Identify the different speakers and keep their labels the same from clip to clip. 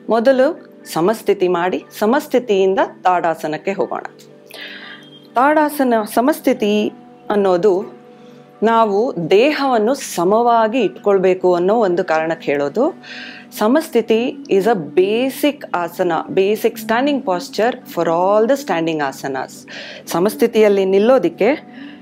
Speaker 1: ಮೊದಲು ಸಮಸ್ಥಿತಿ ಮಾಡಿ ಸಮಸ್ಥಿತಿಯಿಂದ ತಾಡಾಸನಕ್ಕೆ ಹೋಗೋಣ ತಾಡಾಸನ ಸಮಸ್ಥಿತಿ ಅನ್ನೋದು ನಾವು ದೇಹವನ್ನು ಸಮವಾಗಿ ಇಟ್ಕೊಳ್ಬೇಕು ಅನ್ನೋ ಒಂದು ಕಾರಣಕ್ಕೆ ಹೇಳೋದು samasthiti is a basic asana basic standing posture for all the standing asanas ಸಮಸ್ಥಿತಿಯಲ್ಲಿ ನಿಲ್ಲೋದಿಕ್ಕೆ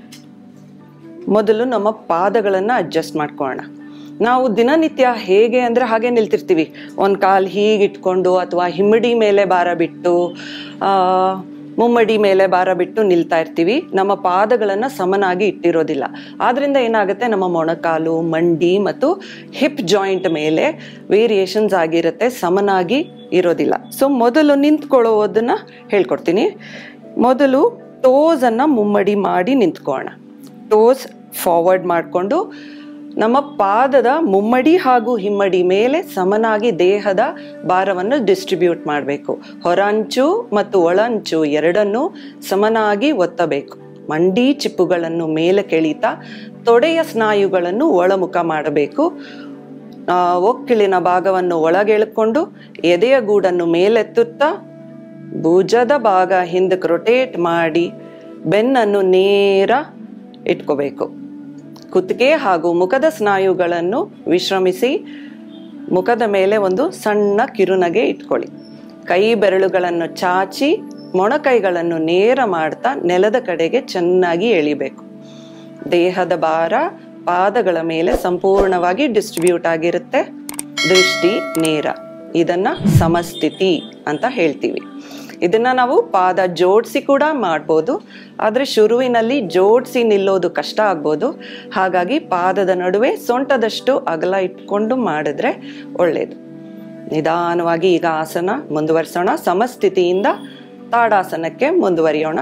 Speaker 1: ಮೊದಲು ನಮ್ಮ ಪಾದಗಳನ್ನು ಅಡ್ಜಸ್ಟ್ ಮಾಡ್ಕೊಳ್ಳೋಣ ನಾವು ದಿನನಿತ್ಯ ಹೇಗೆ ಅಂದರೆ ಹಾಗೆ ನಿಲ್ತಿರ್ತೀವಿ ಒಂದು ಕಾಲು ಹೀಗೆ ಇಟ್ಕೊಂಡು ಅಥವಾ ಹಿಮ್ಮಡಿ ಮೇಲೆ ಭಾರ ಬಿಟ್ಟು ಆ, ಮುಮ್ಮಡಿ ಮೇಲೆ ಭಾರ ಬಿಟ್ಟು ನಿಲ್ತಾ ಇರ್ತೀವಿ ನಮ್ಮ ಪಾದಗಳನ್ನು ಸಮನಾಗಿ ಇಟ್ಟಿರೋದಿಲ್ಲ ಆದ್ರಿಂದ ಏನಾಗುತ್ತೆ ನಮ್ಮ ಮೊಣಕಾಲು ಮಂಡಿ ಮತ್ತು ಹಿಪ್ ಜಾಯಿಂಟ್ ಮೇಲೆ ವೇರಿಯೇಷನ್ಸ್ ಆಗಿರುತ್ತೆ ಸಮನಾಗಿ ಇರೋದಿಲ್ಲ ಸೊ ಮೊದಲು ನಿಂತ್ಕೊಳ್ಳೋದನ್ನ ಹೇಳ್ಕೊಡ್ತೀನಿ ಮೊದಲು ಟೋಸನ್ನು ಮುಮ್ಮಡಿ ಮಾಡಿ ನಿಂತ್ಕೊಳ್ಳೋಣ ಟೋಸ್ ಫಾರ್ವರ್ಡ್ ಮಾಡಿಕೊಂಡು ನಮ್ಮ ಪಾದದ ಮುಮ್ಮಡಿ ಹಾಗೂ ಹಿಮ್ಮಡಿ ಮೇಲೆ ಸಮನಾಗಿ ದೇಹದ ಭಾರವನ್ನು ಡಿಸ್ಟ್ರಿಬ್ಯೂಟ್ ಮಾಡಬೇಕು ಹೊರಂಚು ಮತ್ತು ಒಳಂಚು ಎರಡನ್ನೂ ಸಮನಾಗಿ ಒತ್ತಬೇಕು ಮಂಡಿ ಚಿಪ್ಪುಗಳನ್ನು ಮೇಲೆ ಕೆಳಿತಾ ತೊಡೆಯ ಸ್ನಾಯುಗಳನ್ನು ಒಳಮುಖ ಮಾಡಬೇಕು ಆ, ಒಕ್ಕಿಳಿನ ಭಾಗವನ್ನು ಒಳಗೆಳ್ಕೊಂಡು ಎದೆಯ ಗೂಡನ್ನು ಮೇಲೆತ್ತುತ್ತಾ ಭುಜದ ಭಾಗ ಹಿಂದಕ್ಕೆ ರೊಟೇಟ್ ಮಾಡಿ ಬೆನ್ನನ್ನು ನೇರ ಇಟ್ಕೋಬೇಕು ಕುತ್ತಿಗೆ ಹಾಗೂ ಮುಖದ ಸ್ನಾಯುಗಳನ್ನು ವಿಶ್ರಮಿಸಿ ಮುಖದ ಮೇಲೆ ಒಂದು ಸಣ್ಣ ಕಿರುನಗೆ ಇಟ್ಕೊಳ್ಳಿ ಕೈ ಬೆರಳುಗಳನ್ನು ಚಾಚಿ ಮೊಣಕೈಗಳನ್ನು ನೇರ ಮಾಡ್ತಾ ನೆಲದ ಕಡೆಗೆ ಚೆನ್ನಾಗಿ ಎಳಿಬೇಕು ದೇಹದ ಭಾರ ಪಾದಗಳ ಮೇಲೆ ಸಂಪೂರ್ಣವಾಗಿ ಡಿಸ್ಟ್ರಿಬ್ಯೂಟ್ ಆಗಿರುತ್ತೆ ದೃಷ್ಟಿ ನೇರ ಇದನ್ನ ಸಮಸ್ಥಿತಿ ಅಂತ ಹೇಳ್ತೀವಿ ಇದನ್ನ ನಾವು ಪಾದ ಜೋಡಿಸಿ ಕೂಡ ಮಾಡ್ಬೋದು ಆದರೆ ಶುರುವಿನಲ್ಲಿ ಜೋಡಿಸಿ ನಿಲ್ಲೋದು ಕಷ್ಟ ಆಗ್ಬೋದು ಹಾಗಾಗಿ ಪಾದದ ನಡುವೆ ಸೊಂಟದಷ್ಟು ಅಗಲ ಇಟ್ಕೊಂಡು ಮಾಡಿದ್ರೆ ಒಳ್ಳೆಯದು ನಿಧಾನವಾಗಿ ಈಗ ಆಸನ ಮುಂದುವರಿಸೋಣ ಸಮಸ್ಥಿತಿಯಿಂದ ತಾಡಾಸನಕ್ಕೆ ಮುಂದುವರಿಯೋಣ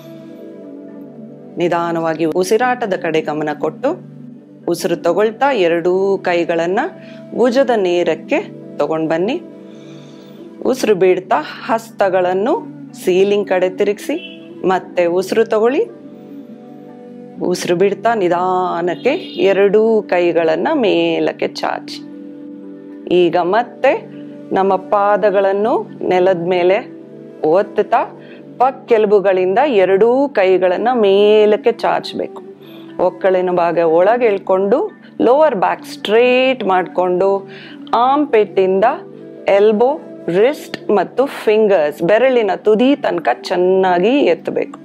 Speaker 1: ನಿಧಾನವಾಗಿ ಉಸಿರಾಟದ ಕಡೆ ಗಮನ ಕೊಟ್ಟು ಉಸಿರು ತಗೊಳ್ತಾ ಎರಡೂ ಕೈಗಳನ್ನ ಭುಜದ ನೇರಕ್ಕೆ ತಗೊಂಡು ಬನ್ನಿ ಉಸಿರು ಬಿಡ್ತಾ ಹಸ್ತಗಳನ್ನು ಸೀಲಿಂಗ್ ಕಡೆ ತಿರುಗಿಸಿ ಮತ್ತೆ ಉಸಿರು ತಗೊಳ್ಳಿ ಉಸಿರು ಬಿಡ್ತಾ ನಿಧಾನಕ್ಕೆ ಎರಡೂ ಕೈಗಳನ್ನ ಮೇಲಕ್ಕೆ ಚಾಚಿ ಈಗ ಮತ್ತೆ ನಮ್ಮ ಪಾದಗಳನ್ನು ನೆಲದ ಮೇಲೆ ಒತ್ತುತ್ತಾ ಪಕ್ಕೆಲುಬುಗಳಿಂದ ಎರಡೂ ಕೈಗಳನ್ನ ಮೇಲಕ್ಕೆ ಚಾಚಬೇಕು ಒಕ್ಕಳಿನ ಭಾಗ ಒಳಗೆ ಎಳ್ಕೊಂಡು ಲೋವರ್ ಬ್ಯಾಕ್ ಸ್ಟ್ರೇಟ್ ಮಾಡಿಕೊಂಡು ಆಮ್ ಪೆಟ್ಟಿಂದ ಎಲ್ಬೋ ರಿಸ್ಟ್ ಮತ್ತು ಫಿಂಗರ್ಸ್ ಬೆರಳಿನ ತುದಿ ತನಕ ಚೆನ್ನಾಗಿ ಎತ್ತಬೇಕು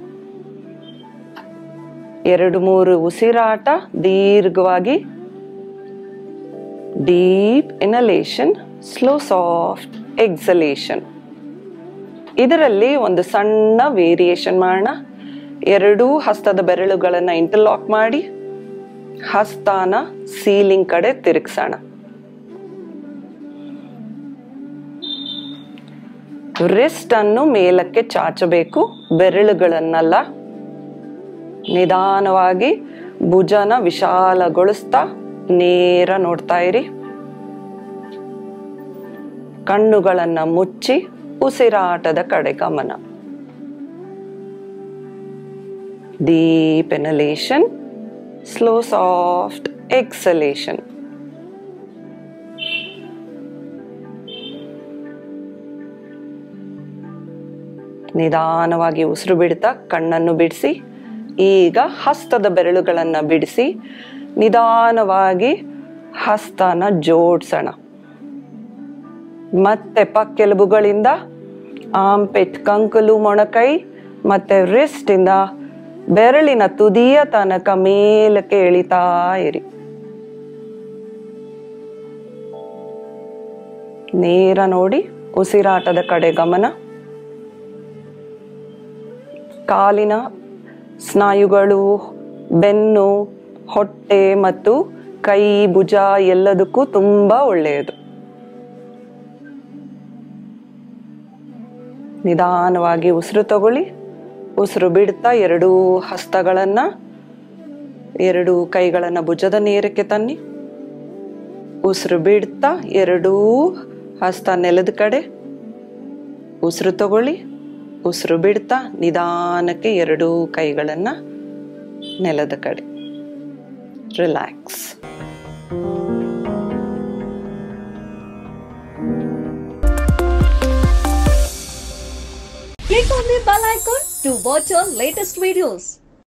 Speaker 1: ಎರಡು ಮೂರು ಉಸಿರಾಟ ದೀರ್ಘವಾಗಿ deep inhalation slow soft exhalation ಇದರಲ್ಲಿ ಒಂದು ಸಣ್ಣ ವೇರಿಯೇಷನ್ ಮಾಡೋಣ ಎರಡೂ ಹಸ್ತದ ಬೆರಳುಗಳನ್ನ ಇಂಟರ್ಲಾಕ್ ಮಾಡಿ ಹಸ್ತಾನ ಸೀಲಿಂಗ್ ಕಡೆ ತಿರುಗಿಸೋಣ ರಿಸ್ಟ್ ಅನ್ನು ಮೇಲಕ್ಕೆ ಚಾಚಬೇಕು ಬೆರಳುಗಳನ್ನಲ್ಲ ನಿಧಾನವಾಗಿ ಭುಜನ ವಿಶಾಲಗೊಳಿಸ್ತಾ ನೇರ ನೋಡ್ತಾ ಇರಿ ಕಣ್ಣುಗಳನ್ನ ಮುಚ್ಚಿ ಉಸಿರಾಟದ ಕಡೆ ಗಮನ deep inhalation slow soft exhalation ನಿಧಾನವಾಗಿ ಉಸಿರು ಬಿಡ್ತಾ ಕಣ್ಣನ್ನು ಬಿಡಿಸಿ ಈಗ ಹಸ್ತದ ಬೆರಳುಗಳನ್ನು ಬಿಡಿಸಿ ನಿಧಾನವಾಗಿ ಹಸ್ತನ ಜೋಡ್ಸೋಣ ಮತ್ತೆ ಪಕ್ಕೆಲುಬುಗಳಿಂದ ಆಂಪೆಟ್ ಕಂಕಲು ಮೊಣಕೈ ಮತ್ತೆ wrist ಇಂದ ಬೆರಳಿನ ತುದಿಯ ತನಕ ಮೇಲಕ್ಕೆ ಎಳಿತಾ ಇರಿ ನೇರ ನೋಡಿ ಉಸಿರಾಟದ ಕಡೆ ಗಮನ ಕಾಲಿನ ಸ್ನಾಯುಗಳು ಬೆನ್ನು ಹೊಟ್ಟೆ ಮತ್ತು ಕೈ ಭುಜ ಎಲ್ಲದಕ್ಕೂ ತುಂಬಾ ಒಳ್ಳೆಯದು ನಿಧಾನವಾಗಿ ಉಸಿರು ತಗೊಳ್ಳಿ ಉಸಿರು ಬಿಡ್ತಾ ಎರಡೂ ಹಸ್ತಗಳನ್ನ ಎರಡು ಕೈಗಳನ್ನ ಭುಜದ ನೇರಕ್ಕೆ ತನ್ನಿ ಉಸಿರು ಬಿಡ್ತಾ ಎರಡೂ ಹಸ್ತ ನೆಲದ ಕಡೆ ಉಸಿರು ತಗೊಳ್ಳಿ ಉಸಿರು ಬಿಡ್ತಾ ನಿಧಾನಕ್ಕೆ ಎರಡೂ ಕೈಗಳನ್ನ ನೆಲದ ಕಡೆ relax
Speaker 2: Click on the bell icon to watch our latest videos.